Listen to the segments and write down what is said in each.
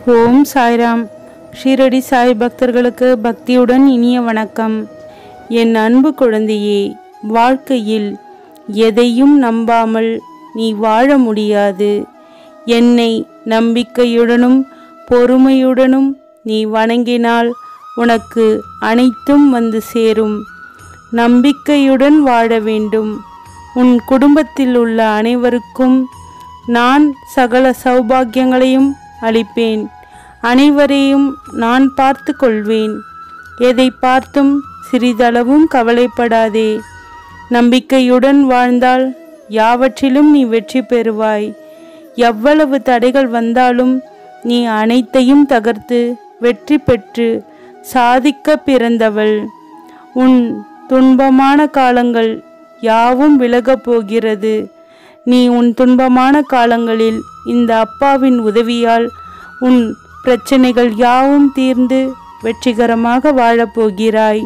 ஓம் சாய்ராம் ஷீரடி சாய் பக்தர்களுக்கு பக்தியுடன் இனிய வணக்கம் என் அன்பு குழந்தையே வாழ்க்கையில் எதையும் நம்பாமல் நீ வாழ முடியாது என்னை நம்பிக்கையுடனும் பொறுமையுடனும் நீ வணங்கினால் உனக்கு அனைத்தும் வந்து சேரும் நம்பிக்கையுடன் வாழ வேண்டும் உன் குடும்பத்தில் உள்ள அனைவருக்கும் நான் சகல சௌபாக்கியங்களையும் அளிப்பேன் அனைவரையும் நான் பார்த்து கொள்வேன் எதை பார்த்தும் சிறிதளவும் கவலைப்படாதே நம்பிக்கையுடன் வாழ்ந்தால் யாவற்றிலும் நீ வெற்றி பெறுவாய் எவ்வளவு தடைகள் வந்தாலும் நீ அனைத்தையும் தகர்த்து வெற்றி பெற்று சாதிக்க பிறந்தவள் உன் துன்பமான காலங்கள் யாவும் விலகப் போகிறது நீ உன் துன்பமான காலங்களில் இந்த அப்பாவின் உதவியால் உன் பிரச்சனைகள் யாவும் தீர்ந்து வெற்றிகரமாக வாழப்போகிறாய்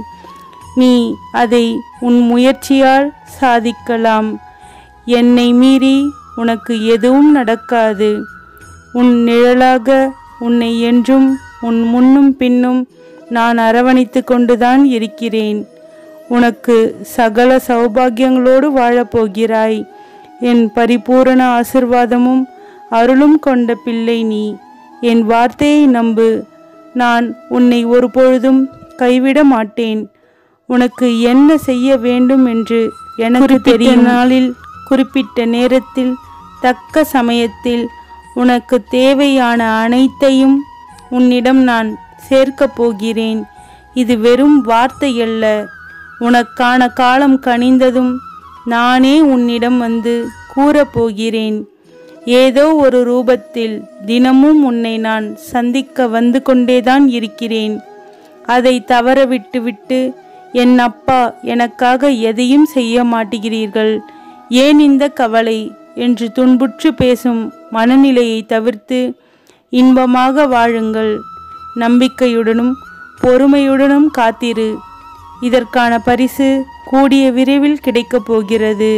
நீ அதை உன் முயற்சியால் சாதிக்கலாம் என்னை மீறி உனக்கு எதுவும் நடக்காது உன் நிழலாக உன்னை என்றும் உன் முன்னும் பின்னும் நான் அரவணைத்து கொண்டுதான் இருக்கிறேன் உனக்கு சகல சௌபாகியங்களோடு வாழப்போகிறாய் என் பரிபூரண ஆசிர்வாதமும் அருளும் கொண்ட பிள்ளை நீ என் வார்த்தையை நம்பு நான் உன்னை ஒருபொழுதும் கைவிட மாட்டேன் உனக்கு என்ன செய்ய வேண்டும் என்று எனக்கு தெரியும் நாளில் குறிப்பிட்ட நேரத்தில் தக்க சமயத்தில் உனக்கு தேவையான அனைத்தையும் உன்னிடம் நான் சேர்க்கப் போகிறேன் இது வெறும் வார்த்தையல்ல உனக்கான காலம் கனிந்ததும் நானே உன்னிடம் வந்து கூறப்போகிறேன் ஏதோ ஒரு ரூபத்தில் தினமும் உன்னை நான் சந்திக்க வந்து கொண்டேதான் இருக்கிறேன் அதை தவற விட்டுவிட்டு என் அப்பா எனக்காக எதையும் செய்ய மாட்டேகிறீர்கள் ஏன் இந்த கவலை என்று துன்புற்று பேசும் மனநிலையை தவிர்த்து இன்பமாக வாழுங்கள் நம்பிக்கையுடனும் பொறுமையுடனும் காத்திரு இதற்கான பரிசு கூடிய விரைவில் கிடைக்கப் போகிறது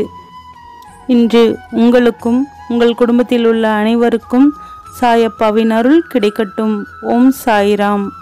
இன்று உங்களுக்கும் உங்கள் குடும்பத்தில் உள்ள அனைவருக்கும் சாயப்பாவின் அருள் கிடைக்கட்டும் ஓம் சாய்ராம்